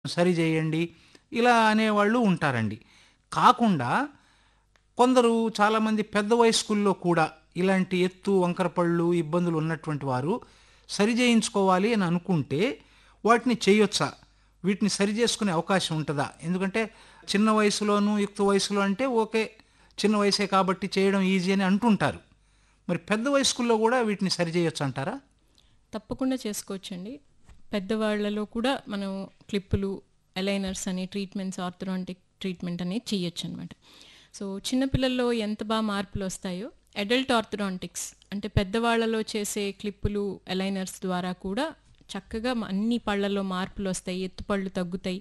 సరి చేయండి ఇలా అనేవాళ్ళు ఉంటారండి కాకుండా కొందరు చాలామంది పెద్ద వయస్కుల్లో కూడా ఇలాంటి ఎత్తు వంకరపళ్ళు ఇబ్బందులు ఉన్నటువంటి వారు సరి చేయించుకోవాలి అని అనుకుంటే వాటిని చేయొచ్చా వీటిని సరి చేసుకునే అవకాశం ఉంటుందా ఎందుకంటే చిన్న వయసులోను యుక్త వయసులో అంటే ఓకే చిన్న వయసే కాబట్టి చేయడం ఈజీ అని అంటుంటారు మరి పెద్ద వయస్కుల్లో కూడా వీటిని సరి చేయొచ్చు అంటారా తప్పకుండా చేసుకోవచ్చండి పెద్దవాళ్లలో కూడా మనం క్లిప్పులు అలైనర్స్ అని ట్రీట్మెంట్స్ ఆర్థోడాంటిక్ ట్రీట్మెంట్ అనేది చేయొచ్చు అనమాట సో చిన్నపిల్లల్లో ఎంత బాగా మార్పులు వస్తాయో అడల్ట్ ఆర్థోడాంటిక్స్ అంటే పెద్దవాళ్లలో చేసే క్లిప్పులు అలైనర్స్ ద్వారా కూడా చక్కగా అన్ని పళ్ళల్లో మార్పులు వస్తాయి ఎత్తుపళ్ళు తగ్గుతాయి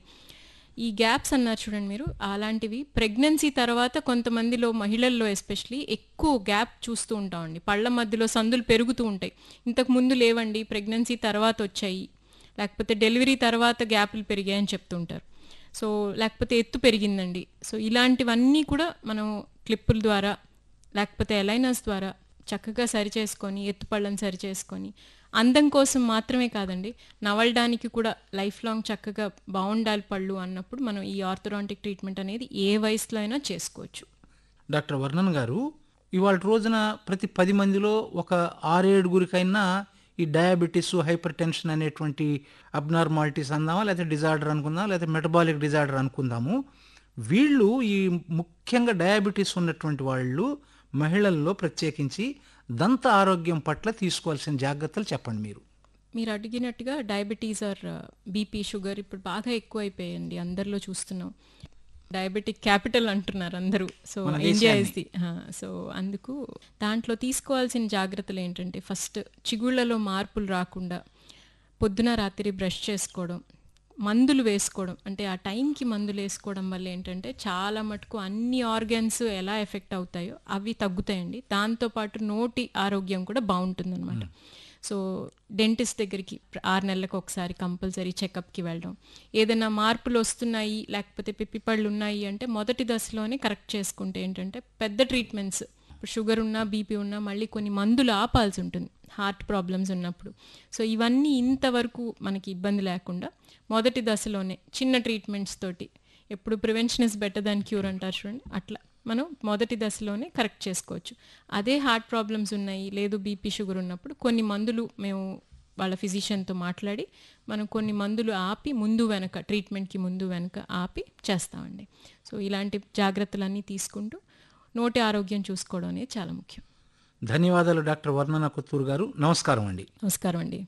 ఈ గ్యాప్స్ అన్నారు చూడండి మీరు అలాంటివి ప్రెగ్నెన్సీ తర్వాత కొంతమందిలో మహిళల్లో ఎస్పెషలీ ఎక్కువ గ్యాప్ చూస్తూ ఉంటామండి పళ్ళ మధ్యలో సందులు పెరుగుతూ ఉంటాయి ఇంతకు ముందు లేవండి ప్రెగ్నెన్సీ తర్వాత వచ్చాయి లేకపోతే డెలివరీ తర్వాత గ్యాప్లు పెరిగాయని చెప్తుంటారు సో లేకపోతే ఎత్తు పెరిగిందండి సో ఇలాంటివన్నీ కూడా మనం క్లిప్పుల ద్వారా లేకపోతే అలైనర్స్ ద్వారా చక్కగా సరి చేసుకొని ఎత్తుపళ్ళని సరి చేసుకొని అందం కోసం మాత్రమే కాదండి నవలడానికి కూడా లైఫ్ లాంగ్ చక్కగా బాగుండాలి పళ్ళు అన్నప్పుడు మనం ఈ ఆర్థోడాంటిక్ ట్రీట్మెంట్ అనేది ఏ వయసులో అయినా చేసుకోవచ్చు డాక్టర్ వర్ణన్ గారు ఇవాళ రోజున ప్రతి పది మందిలో ఒక ఆరేడుగురికైనా ఈ డయాబెటీస్ హైపర్ టెన్షన్ అనేటువంటి అబ్నార్మాలిటీస్ అందామా లేకపోతే డిజార్డర్ అనుకుందాం లేకపోతే మెటబాలిక్ డిజార్డర్ అనుకుందాము వీళ్ళు ఈ ముఖ్యంగా డయాబెటీస్ ఉన్నటువంటి వాళ్ళు మహిళల్లో ప్రత్యేకించి దంత ఆరోగ్యం పట్ల తీసుకోవాల్సిన జాగ్రత్తలు చెప్పండి మీరు మీరు అడిగినట్టుగా డయాబెటీస్ ఆర్ బీపీ షుగర్ ఇప్పుడు బాగా ఎక్కువ అయిపోయాయండి అందరిలో చూస్తున్నాం డయాబెటిక్ క్యాపిటల్ అంటున్నారు అందరూ సో మన ఇండియా దేశాన్ని. ఇస్ ది సో అందుకు దాంట్లో తీసుకోవాల్సిన జాగ్రత్తలు ఏంటంటే ఫస్ట్ చిగుళ్ళలో మార్పులు రాకుండా పొద్దున రాత్రి బ్రష్ చేసుకోవడం మందులు వేసుకోవడం అంటే ఆ టైంకి మందులు వేసుకోవడం వల్ల ఏంటంటే చాలా మటుకు అన్ని ఆర్గాన్స్ ఎలా ఎఫెక్ట్ అవుతాయో అవి తగ్గుతాయండి దాంతోపాటు నోటి ఆరోగ్యం కూడా బాగుంటుందన్నమాట సో డెంటిస్ట్ దగ్గరికి ప్ర- ఆరు నెలలకు ఒకసారి కంపల్సరీ చెకప్కి వెళ్ళడం ఏదైనా మార్పులు వస్తున్నాయి లేకపోతే పిప్పిపళ్ళు ఉన్నాయి అంటే మొదటి దశలోనే కరెక్ట్ చేసుకుంటే ఏంటంటే పెద్ద ట్రీట్మెంట్స్ ఇప్పుడు షుగర్ ఉన్నా బీపీ ఉన్నా మళ్ళీ కొన్ని మందులు ఆపాల్సి ఉంటుంది హార్ట్ ప్రాబ్లమ్స్ ఉన్నప్పుడు సో ఇవన్నీ ఇంతవరకు మనకి ఇబ్బంది లేకుండా మొదటి దశలోనే చిన్న ట్రీట్మెంట్స్ తోటి ఎప్పుడు prevention is better than cure అంటారు చూడండి అట్లా మనం మొదటి దశలోనే కరెక్ట్ చేసుకోవచ్చు అదే హార్ట్ ప్రాబ్లమ్స్ ఉన్నాయి లేదు బీపీ షుగర్ ఉన్నప్పుడు కొన్ని మందులు మేము వాళ్ళ ఫిజిషియన్తో మాట్లాడి మనం కొన్ని మందులు ఆపి ముందు వెనక ట్రీట్మెంట్కి ముందు వెనక ఆపి చేస్తామండి సో ఇలాంటి జాగ్రత్తలన్నీ తీసుకుంటూ నోటి ఆరోగ్యం చూసుకోవడం అనేది చాలా ముఖ్యం ధన్యవాదాలు డాక్టర్ వర్ణన కొత్తూరు గారు నమస్కారం అండి నమస్కారం అండి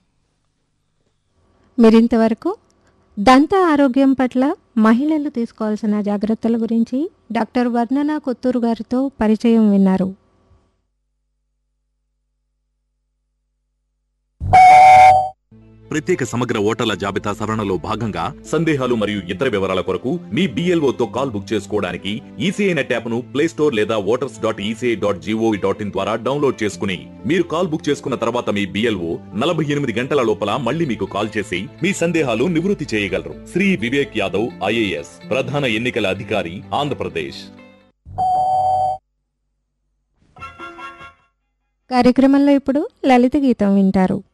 మీరింతవరకు దంత ఆరోగ్యం పట్ల మహిళలు తీసుకోవాల్సిన జాగ్రత్తల గురించి డాక్టర్ వర్ణన కొత్తూరు గారితో పరిచయం విన్నారు ప్రత్యేక సమగ్ర ఓటర్ల జాబితా సవరణలో భాగంగా సందేహాలు మరియు ఇతర వివరాల కొరకు మీ BLO తో కాల్ బుక్ చేసుకోవడానికి ఈసీఐ నెట్ యాప్ ను ప్లే స్టోర్ లేదా voters dot ECI dot G O V dot in ద్వారా డౌన్లోడ్ చేసుకుని మీరు కాల్ బుక్ చేసుకున్న తర్వాత మీ బిఎల్ఓ నలభై ఎనిమిది గంటల లోపల మళ్ళీ మీకు కాల్ చేసి మీ సందేహాలు నివృత్తి చేయగలరు శ్రీ వివేక్ యాదవ్ ఐఏఎస్ ప్రధాన ఎన్నికల అధికారి ఆంధ్రప్రదేశ్ కార్యక్రమంలో ఇప్పుడు లలిత గీతం వింటారు